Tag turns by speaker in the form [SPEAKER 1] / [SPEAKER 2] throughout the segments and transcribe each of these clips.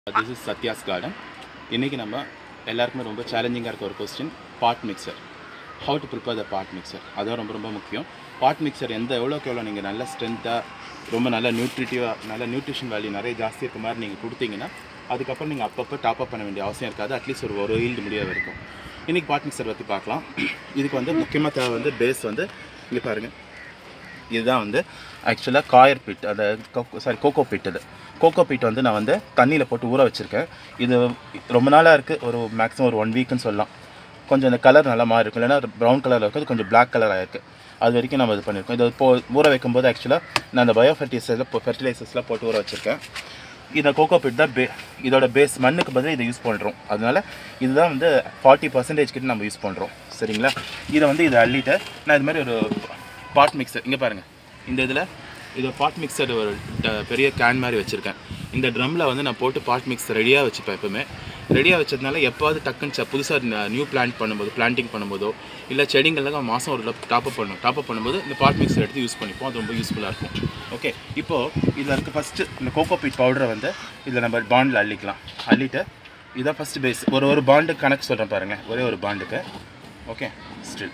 [SPEAKER 1] This is Sathya's garden இன்றைக்கி நம்ம எல்லாருக்குமே ரொம்ப சேலஞ்சிங்காக இருக்க ஒரு question pot mixture how to prepare the pot mixture அதுதான் ரொம்ப ரொம்ப முக்கியம் பாட் மிக்சர் எந்த எவ்வளோக்கு எவ்வளோ நீங்கள் நல்ல ஸ்ட்ரென்த்தாக ரொம்ப நல்ல நியூட்ரிட்டிவாக நல்ல நியூட்ரிஷன் வேல்யூ நிறைய ஜாஸ்தி இருக்க மாதிரி நீங்கள் கொடுத்தீங்கன்னா அதுக்கப்புறம் நீங்கள் அப்பப்போ டாப் அப் பண்ண வேண்டிய அவசியம் இருக்காது அட்லீஸ்ட் ஒரு ஒரு ஈல்டு முடிய வரைக்கும் இன்றைக்கி பாட் மிக்சர் பற்றி பார்க்கலாம் இதுக்கு வந்து முக்கியமாக தேவை வந்து பேஸ் வந்து இங்கே பாருங்கள் இதுதான் வந்து ஆக்சுவலாக காயர் பிட் அந்த சாரி கோகோ பிட் இது கோகோ பிட் வந்து நான் வந்து தண்ணியில் போட்டு ஊற வச்சுருக்கேன் இது ரொம்ப நாளாக இருக்குது ஒரு மேக்ஸிமம் ஒரு ஒன் வீக்குன்னு சொல்லலாம் கொஞ்சம் இந்த கலர் நல்லா மாறி இருக்கும் இல்லைன்னா ப்ரௌன் கலரில் இருக்குது கொஞ்சம் பிளாக் கலராக இருக்குது அது வரைக்கும் நம்ம இது பண்ணியிருக்கோம் இது இப்போ ஊற வைக்கும்போது ஆக்சுவலாக நான் அந்த பயோ ஃபெர்டிலைசரில் இப்போ ஃபெர்டிலைசர்ஸ்லாம் போட்டு ஊற வச்சுருக்கேன் இந்த கோகோ பிட் தான் பே இதோட பேஸ் மண்ணுக்கு பதிலாக இதை யூஸ் பண்ணுறோம் அதனால இதுதான் வந்து ஃபார்ட்டி பர்சன்டேஜ் கிட்ட நம்ம யூஸ் பண்ணுறோம் சரிங்களா இதை வந்து இதை அள்ளிட்டு நான் இது மாதிரி ஒரு பாட் மிக்சர் இங்கே பாருங்கள் இந்த இதில் இது பாட் மிக்சர் ஒரு ட- பெரிய கேன் மாதிரி வச்சுருக்கேன் இந்த ட்ரம்மில் வந்து நான் போட்டு பாட் மிக்சர் ரெடியாக வச்சுப்பேன் எப்பவுமே ரெடியாக வச்சதுனால எப்போவாது டக்குன்னு புதுசாக நியூ பிளான்ட் பண்ணும்போது பிளான்டிங் பண்ணும்போதோ இல்லை செடிங்கள்லாம் மாதம் ஒரு டாப் அப் பண்ணும் டாப் அப் பண்ணும்போது இந்த பாட் மிக்சர் எடுத்து யூஸ் பண்ணிப்போம் அது ரொம்ப யூஸ்ஃபுல்லாக இருக்கும் ஓகே இப்போது இதில் இருக்க ஃபஸ்ட்டு இந்த கோகோ பீட் பவுடரை வந்து இதில் நம்ம பாண்டில் அள்ளிக்கலாம் அள்ளிட்டு இதான் ஃபஸ்ட்டு பேஸ் ஒரு ஒரு பாண்டு கணக்கு சொல்கிறேன் பாருங்கள் ஒரே ஒரு பாண்டுக்கு ஓகே ஸ்டில்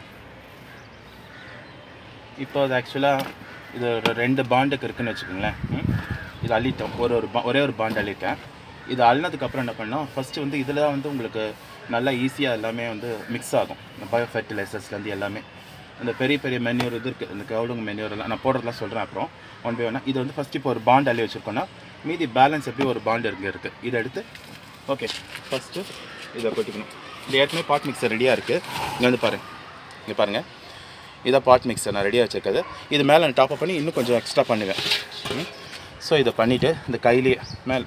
[SPEAKER 1] இப்போ அது ஆக்சுவலாக இது ஒரு ரெண்டு பாண்டுக்கு இருக்குன்னு வச்சுக்கோங்களேன் ம்? இது அள்ளிட்டோம் ஒரு ஒரு பா ஒரே ஒரு பாண்ட் அள்ளிட்டேன் இது அள்ளினதுக்கப்புறம் என்ன பண்ணோம் ஃபஸ்ட்டு வந்து இதில் தான் வந்து உங்களுக்கு நல்லா ஈஸியாக எல்லாமே வந்து மிக்ஸ் ஆகும் இந்த பயோ ஃபெர்டிலைசர்ஸ்லேருந்து எல்லாமே அந்த பெரிய பெரிய மென்யூர் இது இருக்குது இந்த கவுடுங்க மென்யூர் எல்லாம் நான் போடுறதுலாம் சொல்கிறேன் அப்புறம் ஒன் பை ஒன்னா இது வந்து ஃபஸ்ட்டு இப்போ ஒரு பாண்ட் அள்ளி வச்சுருக்கோன்னா மீதி பேலன்ஸ் எப்படி ஒரு பாண்ட் இருக்கு இருக்குது இதை எடுத்து ஓகே ஃபஸ்ட்டு இதை கொட்டிக்கணும் இது ஏற்கனவே பாட் மிக்சர் ரெடியாக இருக்குது இங்கே வந்து பாருங்கள் இங்கே பாருங்கள் இதை பாட் மிக்சர் நான் ரெடியாக வச்சுருக்கிறது இது மேலே நான் டாப் பண்ணி இன்னும் கொஞ்சம் எக்ஸ்ட்ரா பண்ணுவேன் ஸோ இதை பண்ணிவிட்டு இந்த கையிலேயே மேல்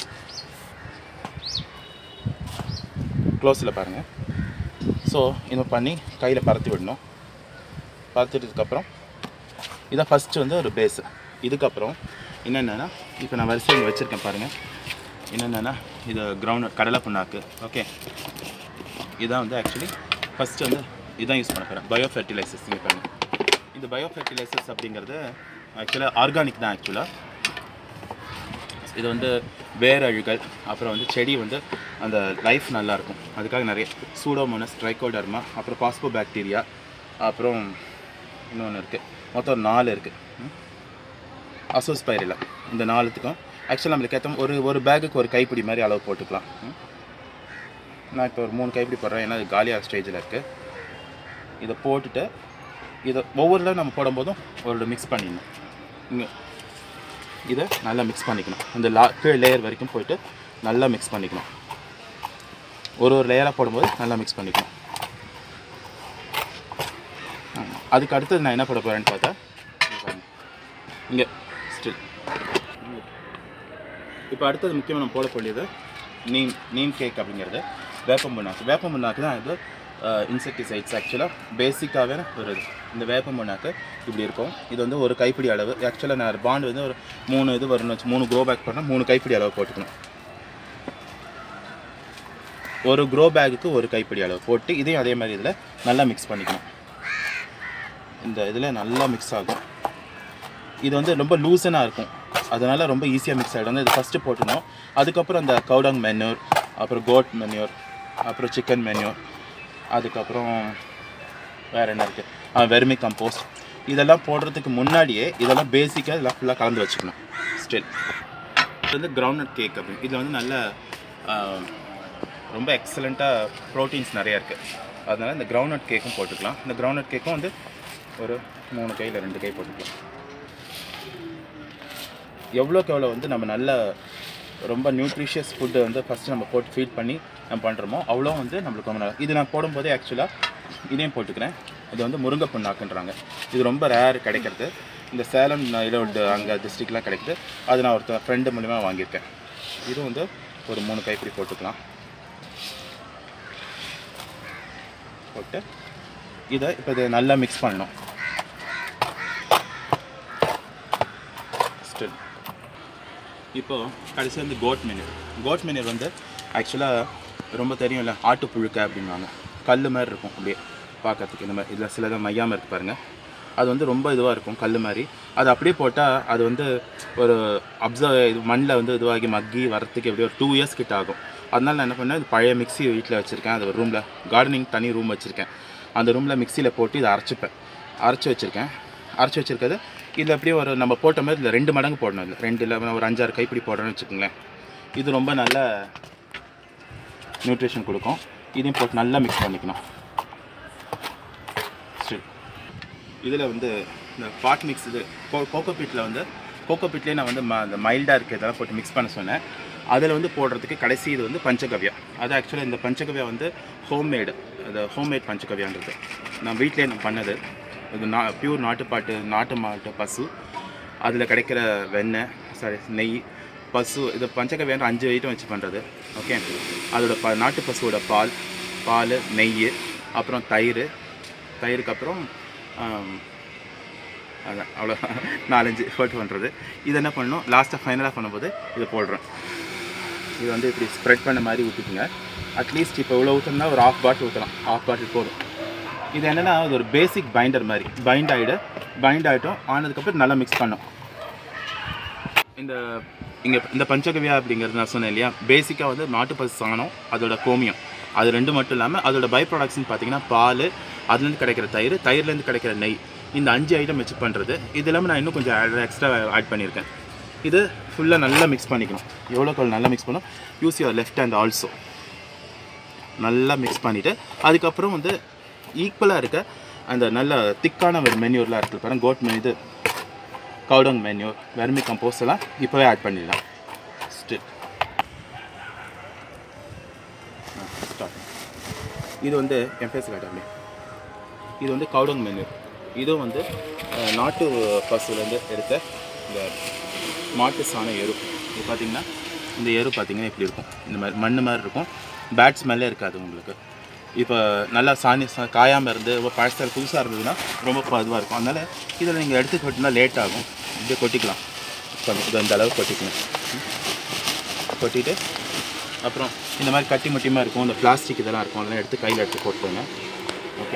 [SPEAKER 1] க்ளோஸில் பாருங்கள் ஸோ இதை பண்ணி கையில் பரத்தி விடணும் பரத்திட்டதுக்கப்புறம் இதான் ஃபஸ்ட்டு வந்து ஒரு பேஸு இதுக்கப்புறம் என்னென்னா இப்போ நான் வரிசை இங்கே வச்சுருக்கேன் பாருங்கள் என்னென்னா இது கிரவுண்ட் கடலை புண்ணாக்கு ஓகே இதான் வந்து ஆக்சுவலி ஃபஸ்ட்டு வந்து இதான் யூஸ் பண்ண போகிறேன் பயோ ஃபெர்டிலைசர்ஸ் இங்கே பாருங்க இந்த பயோ ஃபெர்டிலைசர்ஸ் அப்படிங்கிறது ஆக்சுவலாக ஆர்கானிக் தான் ஆக்சுவலாக இது வந்து வேர் அழுகல் அப்புறம் வந்து செடி வந்து அந்த லைஃப் நல்லாயிருக்கும் அதுக்காக நிறைய சூடோமோனஸ் ட்ரைகோடர்மா அப்புறம் பாஸ்போ பாக்டீரியா அப்புறம் இன்னொன்று இருக்குது மொத்தம் ஒரு நாலு இருக்குது அசோஸ்பைரிலா இந்த நாலுத்துக்கும் ஆக்சுவலாக நம்மளுக்கு ஏற்ற ஒரு ஒரு பேக்குக்கு ஒரு கைப்பிடி மாதிரி அளவு போட்டுக்கலாம் ம். நான் இப்போ ஒரு மூணு கைப்பிடி போடுறேன் ஏன்னா அது காலியாக ஸ்டேஜில் இருக்குது இதை போட்டுட்டு இதை ஒவ்வொரு நம்ம போடும்போதும் ஒரு மிக்ஸ் பண்ணிடணும் இங்கே இதை நல்லா மிக்ஸ் பண்ணிக்கணும் இந்த லா கீழ் லேயர் வரைக்கும் போயிட்டு நல்லா மிக்ஸ் பண்ணிக்கணும் ஒரு ஒரு லேயராக போடும்போது நல்லா மிக்ஸ் பண்ணிக்கணும் ஆமா. அதுக்கு அடுத்தது நான் என்ன போட போகிறேன்னு பார்த்தா இங்கே ஸ்டில் இப்போ அடுத்தது முக்கியமாக நம்ம போட வேண்டியது நீம் நீம் கேக் அப்படிங்கிறது வேப்ப புண்ணாக்கு வேப்ப புண்ணாக்கு தான் இது இன்செக்டிசைட்ஸ் ஆக்சுவலாக பேசிக்காகவே ஒரு இது. இந்த வேப்ப புண்ணாக்கு இப்படி இருக்கும் இது வந்து ஒரு கைப்பிடி அளவு ஆக்சுவலாக நான் பாண்டு வந்து ஒரு மூணு இது வரணும் வச்சு மூணு க்ரோ பேக் பண்ணால் மூணு கைப்பிடி அளவு போட்டுக்கணும் ஒரு க்ரோ பேக்குக்கு ஒரு கைப்பிடி அளவு போட்டு இதையும் அதே மாதிரி இதில் நல்லா மிக்ஸ் பண்ணிக்கணும் இந்த இதில் நல்லா மிக்ஸ் ஆகும் இது வந்து ரொம்ப லூசனாக இருக்கும் அதனால் ரொம்ப ஈஸியாக மிக்ஸ் ஆகிடும் இது ஃபஸ்ட்டு போட்டுடணும் அதுக்கப்புறம் அந்த கவுடங் மென்யூர் அப்புறம் கோட் மென்யூர் அப்புறம் சிக்கன் மென்யூர் அதுக்கப்புறம் வேறு என்ன இருக்குது வெர்மி கம்போஸ்ட் இதெல்லாம் போடுறதுக்கு முன்னாடியே இதெல்லாம் பேசிக்காக இதெல்லாம் ஃபுல்லாக கலந்து வச்சுக்கணும் ஸ்டில் இது வந்து கிரவுண்ட்நட் கேக் அப்படின்னு இதில் வந்து நல்ல ஆ, ரொம்ப எக்ஸலண்ட்டாக ப்ரோட்டீன்ஸ் நிறையா இருக்குது அதனால் இந்த கிரவுண்ட்நட் கேக்கும் போட்டுக்கலாம் இந்த கிரவுண்ட்நட் கேக்கும் வந்து ஒரு மூணு கையில் ரெண்டு கை போட்டுக்கலாம் எவ்வளோக்கு எவ்வளோ வந்து நம்ம நல்ல ரொம்ப நியூட்ரிஷியஸ் ஃபுட்டு வந்து ஃபஸ்ட்டு நம்ம போட்டு ஃபீட் பண்ணி நம்ம பண்ணுறோமோ அவ்வளோ வந்து நம்மளுக்கு ரொம்ப நல்லா இது நான் போடும்போதே ஆக்சுவலாக இதையும் போட்டுக்கிறேன் இது வந்து முருங்கை புண்ணாக்குன்றாங்க இது ரொம்ப ரேர் கிடைக்கிறது இந்த சேலம் ஈரோடு அங்கே டிஸ்ட்ரிக்ட்லாம் கிடைக்குது அது நான் ஒருத்தர் ஃப்ரெண்டு மூலிமா வாங்கியிருக்கேன் இது வந்து ஒரு மூணு கைப்பிடி போட்டுக்கலாம் போட்டு இதை இப்போ இதை நல்லா மிக்ஸ் பண்ணணும் ஸ்டில் இப்போது கடைசி வந்து கோட் மெனூர் கோட் மெனூர் வந்து ஆக்சுவலாக ரொம்ப தெரியும்ல ஆட்டு புழுக்க அப்படின்வாங்க கல் மாதிரி இருக்கும் அப்படியே பார்க்கறதுக்கு இந்த மாதிரி இதில் சிலதான் மையாமல் இருக்கு பாருங்கள் அது வந்து ரொம்ப இதுவாக இருக்கும் கல் மாதிரி அது அப்படியே போட்டால் அது வந்து ஒரு அப்சர்வ் இது மண்ணில் வந்து இதுவாகி மக்கி வரத்துக்கு எப்படியும் ஒரு டூ இயர்ஸ் கிட்ட ஆகும் அதனால நான் என்ன பண்ணேன் இது பழைய மிக்ஸி வீட்டில் வச்சுருக்கேன் அது ஒரு ரூமில் கார்டனிங் தனி ரூம் வச்சுருக்கேன் அந்த ரூமில் மிக்சியில் போட்டு இதை அரைச்சிப்பேன் அரைச்சி வச்சுருக்கேன் அரைச்சி வச்சுருக்கிறது இதில் அப்படியே ஒரு நம்ம போட்ட மாதிரி இதில் ரெண்டு மடங்கு போடணும் இல்லை ரெண்டு இல்லை ஒரு அஞ்சாறு கைப்பிடி போடுறோன்னு வச்சுக்கோங்களேன் இது ரொம்ப நல்ல நியூட்ரிஷன் கொடுக்கும் இதையும் போட்டு நல்லா மிக்ஸ் பண்ணிக்கணும் சரி இதில் வந்து இந்த பாட் மிக்ஸ் இது கோ கோகோ பீட்டில் வந்து கோகோ பீட்லேயே நான் வந்து ம அந்த மைல்டாக இருக்க இதெல்லாம் போட்டு மிக்ஸ் பண்ண சொன்னேன் அதில் வந்து போடுறதுக்கு கடைசி இது வந்து பஞ்சகவ்யா அது ஆக்சுவலாக இந்த பஞ்சகவ்யா வந்து ஹோம்மேடு அது ஹோம்மேட் பஞ்சகவ்யான்றது நான் வீட்டிலே நான் பண்ணது இது நா பியூர் நாட்டுப்பாட்டு நாட்டு மாட்டு பசு அதில் கிடைக்கிற வெண்ணெய் சாரி நெய் பசு இது பஞ்சகவ்யான்ற அஞ்சு ஐட்டம் வச்சு பண்ணுறது ஓகே அதோட ப நாட்டு பசுவோட பால் பால் நெய் அப்புறம் தயிர் தயிருக்கு அப்புறம் ஆம், அதான் அவ்வளோ நாலஞ்சு போட்டு பண்ணுறது இது என்ன பண்ணணும் லாஸ்ட்டாக ஃபைனலாக பண்ணும்போது இதை போடுறேன் இது வந்து இப்படி ஸ்ப்ரெட் பண்ண மாதிரி ஊற்றிக்குங்க அட்லீஸ்ட் இப்போ இவ்வளோ ஊற்றணும்னா ஒரு ஆஃப் பாட்டில் ஊற்றலாம் ஆஃப் பாட்டில் போதும் இது என்னென்னா அது ஒரு பேசிக் பைண்டர் மாதிரி பைண்ட் ஆகிடு பைண்ட் ஆகிட்டோம் ஆனதுக்கப்புறம் நல்லா மிக்ஸ் பண்ணும் இந்த இங்கே இந்த பஞ்சகவ்யா அப்படிங்கிறது நான் சொன்னேன் இல்லையா பேசிக்காக வந்து நாட்டுப்பசு சாணம் அதோட கோமியம் அது ரெண்டு மட்டும் இல்லாமல் அதோட பை ப்ராடக்ட்ஸ்னு பார்த்தீங்கன்னா பால் அதுலேருந்து கிடைக்கிற தயிர் தயிர்லேருந்து கிடைக்கிற நெய் இந்த அஞ்சு ஐட்டம் வச்சு பண்ணுறது இது இல்லாமல் நான் இன்னும் கொஞ்சம் எக்ஸ்ட்ரா ஆட் பண்ணியிருக்கேன் இது ஃபுல்லாக நல்லா மிக்ஸ் பண்ணிக்கணும் எவ்வளோக்கு நல்லா மிக்ஸ் பண்ணணும் use your left hand also நல்லா மிக்ஸ் பண்ணிவிட்டு அதுக்கப்புறம் வந்து ஈக்குவலாக இருக்க அந்த நல்ல திக்கான ஒரு மென்யூர்லாம் இருக்குது பாருங்க கோட் மெனு இது கவுடங் மென்யூ வெர்மி கம்போஸ்ட் எல்லாம் இப்போவே ஆட் பண்ணிடலாம் ஸ்டில் ஸ்டார்ட் இது வந்து என் ஃபேஸ் காட்டாமே இது வந்து கவுடங் மெனு இதுவும் வந்து அஹ், நாட்டு பசுலேருந்து எடுத்த இந்த மாட்டு சாண எரு இது பார்த்தீங்கன்னா இந்த எரு பார்த்தீங்கன்னா இப்படி இருக்கும் இந்த மாதிரி மண் மாதிரி இருக்கும் பேட் ஸ்மெல்லே இருக்காது உங்களுக்கு இப்போ நல்லா சாணி சா காயாமல் இருந்து ரொம்ப பழசாக புதுசாக இருந்ததுன்னா ரொம்ப இதுவாக இருக்கும் அதனால் இதில் நீங்கள் எடுத்து கொட்டினா லேட் ஆகும் இப்படியே கொட்டிக்கலாம் கொஞ்சம் இது இந்த அளவுக்கு கொட்டிக்கலாம் ம். கொட்டிட்டு அப்புறம் இந்த மாதிரி கட்டி முட்டியமாக இருக்கும் இந்த பிளாஸ்டிக் இதெல்லாம் இருக்கும் அதெல்லாம் எடுத்து கையில் எடுத்து போட்டுக்கோங்க ஓகே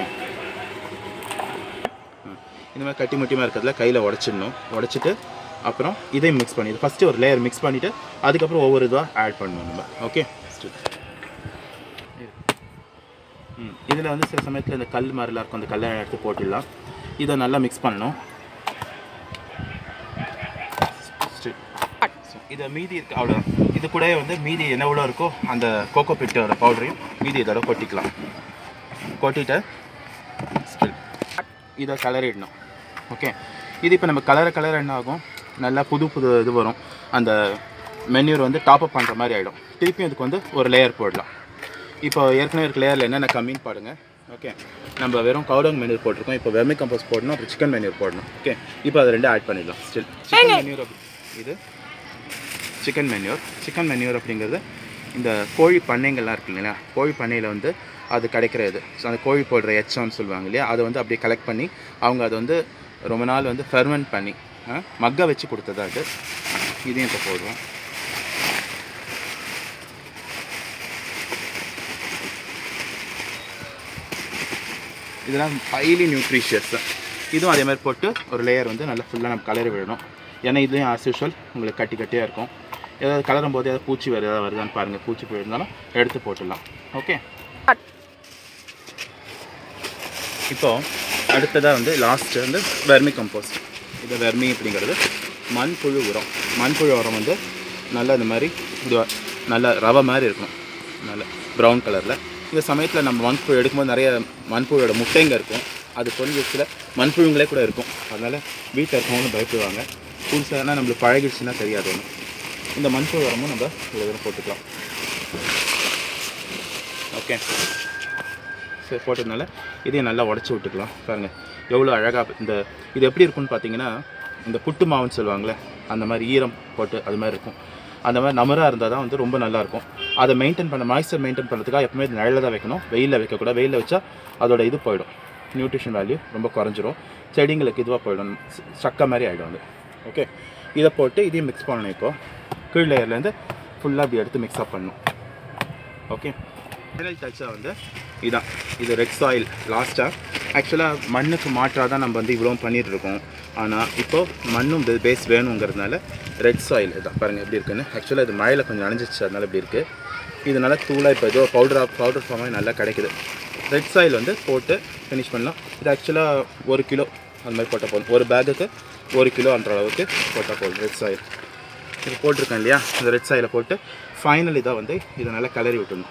[SPEAKER 1] ம். இந்த மாதிரி கட்டி முட்டியமாக இருக்கிறதுல கையில் உடச்சிடணும் உடச்சிட்டு அப்புறம் இதையும் மிக்ஸ் பண்ணி ஃபஸ்ட்டு ஒரு லேயர் மிக்ஸ் பண்ணிவிட்டு அதுக்கப்புறம் ஒவ்வொரு இதுவாக ஆட் பண்ணணும் நம்ம ஓகே ம் இதில் வந்து சில சமயத்தில் இந்த கல் மாதிரிலாம் இருக்கும் அந்த கல்லை எடுத்து போட்டுடலாம் இதை நல்லா மிக்ஸ் பண்ணணும் So, இதை மீதி இருக்கு அவ்வளோ இது கூடவே வந்து மீதி என்ன எவ்வளோ இருக்கோ அந்த கோகோ பிட்டோட பவுடரையும் மீதி இதோட கொட்டிக்கலாம் கொட்டிட்டு ஸ்டில் இதை கலரிடணும் ஓகே இது இப்போ நம்ம கலர கலர் என்ன ஆகும் நல்லா புது புது இது வரும் அந்த மென்யூர் வந்து டாப் அப் பண்ணுற மாதிரி ஆகிடும் திருப்பியும் இதுக்கு வந்து ஒரு லேயர் போடலாம் இப்போ ஏற்கனவே இருக்க லேயரில் என்னென்ன கம்மின்னு பாருங்க ஓகே நம்ம வெறும் கவுடங் மெனூர் போட்டிருக்கோம் இப்போ வெர்மி கம்போஸ் போடணும் அப்புறம் சிக்கன் மெனூர் போடணும் ஓகே இப்போ அது ரெண்டும் ஆட் பண்ணிடலாம் ஸ்டில் சிக்கன் மெனூர் இது சிக்கன் மென்யூர் சிக்கன் மென்யூர் அப்படிங்கிறது இந்த கோழி பண்ணைங்கள்லாம் இருக்கு இல்லையா கோழி பண்ணையில் வந்து அது கிடைக்கிற இது ஸோ அந்த கோழி போடுற எச்சம்னு சொல்லுவாங்க இல்லையா அதை வந்து அப்படியே கலெக்ட் பண்ணி அவங்க அதை வந்து ரொம்ப நாள் வந்து ஃபெர்மெண்ட் பண்ணி ஆ, மக்க வச்சு கொடுத்ததா அது இதையும் இப்போ போடுவோம் இதெல்லாம் ஹைலி நியூட்ரிஷியஸ் இதுவும் அதே மாதிரி போட்டு ஒரு லேயர் வந்து நல்லா ஃபுல்லாக நம்ம கலரி விடணும் ஏன்னா இதுலேயும் ஆஸ் யூஷுவல் உங்களுக்கு கட்டி கட்டியாக இருக்கும் ஏதாவது கலரும் போது ஏதாவது பூச்சி வேறு ஏதாவது வருதான்னு பாருங்கள் பூச்சி போயிருந்தாலும் எடுத்து போட்டுடலாம் ஓகே இப்போ அடுத்ததாக வந்து லாஸ்ட் வந்து வெர்மி கம்போஸ்ட் இது வெர்மி அப்படிங்கிறது மண்புழு உரம் மண்புழு உரம் வந்து நல்லா இந்த மாதிரி இது நல்ல ரவை மாதிரி இருக்கணும் நல்ல ப்ரௌன் கலரில் இந்த சமயத்தில் நம்ம மண்புழு எடுக்கும்போது நிறைய மண்புழுவோட முட்டைங்க இருக்கும் அது கொஞ்சத்துல மண்புழுங்களே கூட இருக்கும் அதனால் வீட்டில் இருக்கவங்களும் பயப்படுவாங்க புதுசாக நம்மளுக்கு பழகிடுச்சுன்னா தெரியாது ஒன்று இந்த மண்புழு உரமும் நம்ம இதில் போட்டுக்கலாம் ஓகே சரி போட்டதுனால இதையும் நல்லா உடச்சி விட்டுக்கலாம் பாருங்கள் எவ்வளோ அழகாக இந்த இது எப்படி இருக்கும்னு பார்த்தீங்கன்னா இந்த புட்டு மாவுன்னு சொல்லுவாங்களே அந்த மாதிரி ஈரம் போட்டு அது மாதிரி இருக்கும் அந்த மாதிரி நமராக இருந்தால் தான் வந்து ரொம்ப நல்லாயிருக்கும் அதை மெயின்டைன் பண்ண மாய்ஸ்சர் மெயின்டைன் பண்ணுறதுக்காக எப்பவுமே இது நிழலில் தான் வைக்கணும் வெயிலில் வைக்கக்கூடாது வெயிலில் வச்சா அதோட இது போயிடும் நியூட்ரிஷன் வேல்யூ ரொம்ப குறைஞ்சிரும் செடிங்களுக்கு இதுவாக போயிடும் சக்கை மாதிரி ஆகிடும் அது ஓகே இதை போட்டு இதையும் மிக்ஸ் பண்ணணும் இப்போ கீழ் லேயர்லேருந்து ஃபுல்லாக இப்படி எடுத்து மிக்ஸ் அப் பண்ணணும் ஓகே ஃபைனல் டச்சாக வந்து இதான் இது ரெட் சாயில் லாஸ்ட்டாக ஆக்சுவலாக மண்ணுக்கு மாற்றாக தான் நம்ம வந்து இவ்வளோ பண்ணிட்டு இருக்கோம் ஆனால் இப்போ மண்ணும் பேஸ் வேணுங்கிறதுனால ரெட் சாயில் இதான் பாருங்கள் எப்படி இருக்குன்னு ஆக்சுவலாக இது மழையில் கொஞ்சம் நனைஞ்சிச்சு அதனால இப்படி இருக்குது இது நல்லா தூளாக இப்போ ஏதோ பவுடராக பவுடர் ஃபார்மாக நல்லா கிடைக்குது ரெட் சாயில் வந்து போட்டு ஃபினிஷ் பண்ணலாம் இது ஆக்சுவலாக ஒரு கிலோ அந்த மாதிரி போட்டால் போதும் ஒரு பேக்குக்கு ஒரு கிலோன்ற அளவுக்கு போட்டால் போதும் ரெட் சாயில் இது போட்டிருக்கேன் இல்லையா இந்த ரெட் சாயிலை போட்டு ஃபைனல் இதாக வந்து இதை நல்லா கிளறி விட்டுடணும்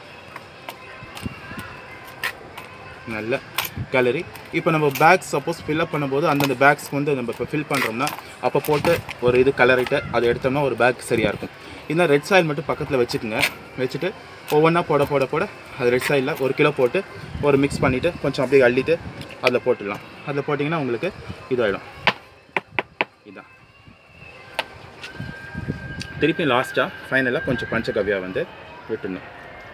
[SPEAKER 1] நல்ல கலரி இப்போ நம்ம பேக்ஸ் சப்போஸ் ஃபில்அப் பண்ணும்போது அந்தந்த பேக்ஸ்க்கு வந்து நம்ம இப்போ ஃபில் பண்ணுறோம்னா அப்போ போட்டு ஒரு இது கலரிட்டு அதை எடுத்தோம்னா ஒரு பேக் சரியாக இருக்கும் இந்த ரெட் சாயில் மட்டும் பக்கத்தில் வச்சுக்கோங்க வச்சுட்டு ஒவ்வொன்றா போட போட போட அது ரெட் சாயிலில் ஒரு கிலோ போட்டு ஒரு மிக்ஸ் பண்ணிவிட்டு கொஞ்சம் அப்படியே அள்ளிட்டு அதில் போட்டுடலாம் அதில் போட்டிங்கன்னா உங்களுக்கு இதாகிடும் இதான் திருப்பி லாஸ்ட்டாக ஃபைனலாக கொஞ்சம் பஞ்சகவ்யா வந்து விட்டுடணும்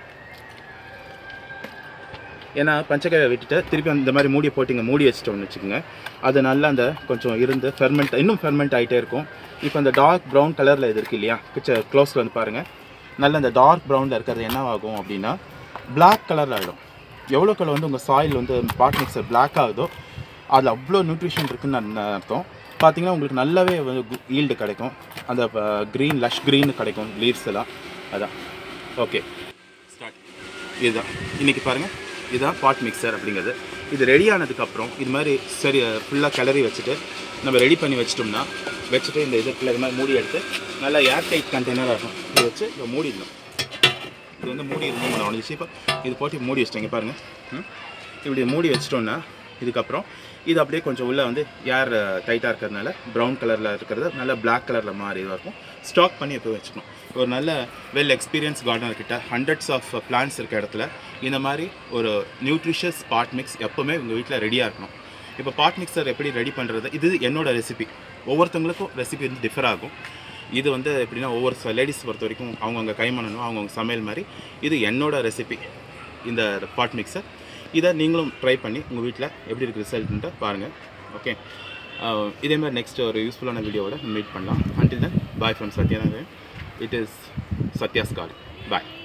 [SPEAKER 1] ஏன்னா பஞ்சக்காயை விட்டுட்டு திருப்பி இந்த மாதிரி மூடியை போட்டிங்க மூடி வச்சிட்டோம்னு வச்சுக்கோங்க அது நல்லா அந்த கொஞ்சம் இருந்து ஃபெர்மெண்ட் இன்னும் ஃபெர்மெண்ட் ஆகிட்டே இருக்கும் இப்போ அந்த டார்க் ப்ரௌன் கலரில் இது இருக்கு இல்லையா பிக்சர் க்ளோஸில் வந்து பாருங்கள் நல்ல அந்த டார்க் ப்ரௌனில் இருக்கிறது என்ன ஆகும் அப்படின்னா பிளாக் கலரில் ஆகிடும் எவ்வளோ கலர் வந்து உங்கள் சாயில் வந்து பாட் மிக்சர் பிளாக் ஆகுதோ அதில் அவ்வளோ நியூட்ரிஷன் இருக்குன்னு நான் அர்த்தம் பார்த்தீங்கன்னா உங்களுக்கு நல்லாவே வந்து ஈல்டு கிடைக்கும் அந்த க்ரீன் லஷ் க்ரீன் கிடைக்கும் லீவ்ஸ் எல்லாம் அதான் ஓகே ஸ்டார்ட் இதுதான் இன்றைக்கி பாருங்கள் இதுதான் பாட் மிக்சர் அப்படிங்கிறது இது ரெடி ஆனதுக்கப்புறம் இது மாதிரி சரி ஃபுல்லாக கிளறி வச்சுட்டு நம்ம ரெடி பண்ணி வச்சிட்டோம்னா வச்சுட்டு இந்த இதுக்குள்ள இது மாதிரி மூடி எடுத்து நல்லா ஏர் டைட் கண்டெய்னராக இருக்கும் இது வச்சு இதை மூடிடணும் இது வந்து மூடி ரிமூவ் பண்ண உடஞ்சிச்சு இப்போ இது போட்டு மூடி வச்சிட்டேங்க பாருங்கள் ம்? இப்படி மூடி வச்சிட்டோம்னா இதுக்கப்புறம் இது அப்படியே கொஞ்சம் உள்ளே வந்து ஏர் டைட்டாக இருக்கிறதுனால ப்ரௌன் கலரில் இருக்கிறது நல்ல Black கலரில் மாறி இதுவாக இருக்கும் ஸ்டாக் பண்ணி எப்போ வச்சுக்கணும் ஒரு நல்ல வெல் எக்ஸ்பீரியன்ஸ் கார்டனர் கிட்ட ஹண்ட்ரட்ஸ் ஆஃப் பிளான்ஸ் இருக்க இடத்துல இந்த மாதிரி ஒரு நியூட்ரிஷியஸ் பாட் மிக்ஸ் எப்போவுமே உங்கள் வீட்டில் ரெடியாக இருக்கணும் இப்போ பாட் மிக்சர் எப்படி ரெடி பண்ணுறது இது என்னோட ரெசிபி ஒவ்வொருத்தவங்களுக்கும் ரெசிபி வந்து டிஃபர் ஆகும் இது வந்து எப்படின்னா ஒவ்வொரு லேடிஸ் பொறுத்த வரைக்கும் அவங்கவுங்க கைமணனும் அவங்கவுங்க சமையல் மாதிரி இது என்னோட ரெசிபி இந்த பாட் மிக்சர் இதை நீங்களும் ட்ரை பண்ணி உங்கள் வீட்டில் எப்படி இருக்குது ரிசல்ட்ன்ட்டு பாருங்கள் ஓகே இதே மாதிரி நெக்ஸ்ட் ஒரு யூஸ்ஃபுல்லான வீடியோவோட மீட் பண்ணலாம் until then bye from Sathyanathan it is Sathya's garden bye